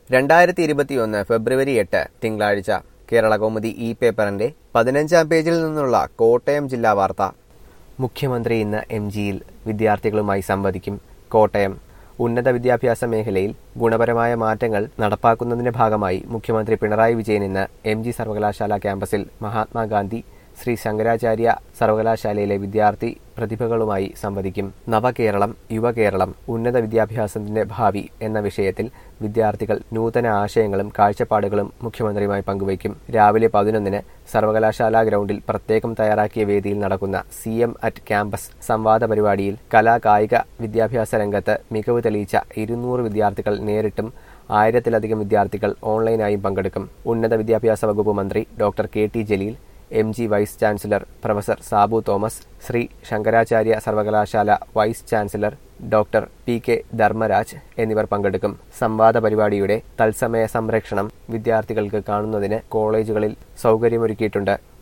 രണ്ടായിരത്തി ഇരുപത്തിയൊന്ന് ഫെബ്രുവരി എട്ട് തിങ്കളാഴ്ച കേരള കൗമുദി ഇ പേപ്പറിന്റെ പതിനഞ്ചാം പേജിൽ നിന്നുള്ള കോട്ടയം ജില്ലാ വാർത്ത മുഖ്യമന്ത്രി ഇന്ന് എം ജിയിൽ വിദ്യാർത്ഥികളുമായി സംവദിക്കും കോട്ടയം ഉന്നത വിദ്യാഭ്യാസ മേഖലയിൽ ഗുണപരമായ മാറ്റങ്ങൾ നടപ്പാക്കുന്നതിന്റെ ഭാഗമായി മുഖ്യമന്ത്രി പിണറായി വിജയൻ ഇന്ന് എം ജി സർവകലാശാല ക്യാമ്പസിൽ മഹാത്മാഗാന്ധി ശ്രീ ശങ്കരാചാര്യ സർവകലാശാലയിലെ വിദ്യാർത്ഥി പ്രതിഭകളുമായി സംവദിക്കും നവകേരളം യുവകേരളം ഉന്നത വിദ്യാഭ്യാസത്തിന്റെ ഭാവി എന്ന വിഷയത്തിൽ വിദ്യാർത്ഥികൾ നൂതന ആശയങ്ങളും കാഴ്ചപ്പാടുകളും മുഖ്യമന്ത്രിയുമായി പങ്കുവയ്ക്കും രാവിലെ പതിനൊന്നിന് സർവകലാശാല ഗ്രൗണ്ടിൽ പ്രത്യേകം തയ്യാറാക്കിയ വേദിയിൽ നടക്കുന്ന സി എം അറ്റ് ക്യാമ്പസ് സംവാദ പരിപാടിയിൽ കലാ കായിക വിദ്യാഭ്യാസ രംഗത്ത് മികവ് തെളിയിച്ച ഇരുന്നൂറ് വിദ്യാർത്ഥികൾ നേരിട്ടും ആയിരത്തിലധികം വിദ്യാർത്ഥികൾ ഓൺലൈനായും പങ്കെടുക്കും ഉന്നത വിദ്യാഭ്യാസ വകുപ്പ് മന്ത്രി doctor K T Jaleel M G vice chancellor professor Sabu Thomas Sree Sankaracharya സർവകലാശാല vice chancellor doctor P K Dharmaraj എന്നിവർ പങ്കെടുക്കും സംവാദ പരിപാടിയുടെ തത്സമയ സംരക്ഷണം വിദ്യാർത്ഥികൾക്ക് കാണുന്നതിന് കോളേജുകളിൽ സൗകര്യമൊരുക്കിയിട്ടുണ്ട്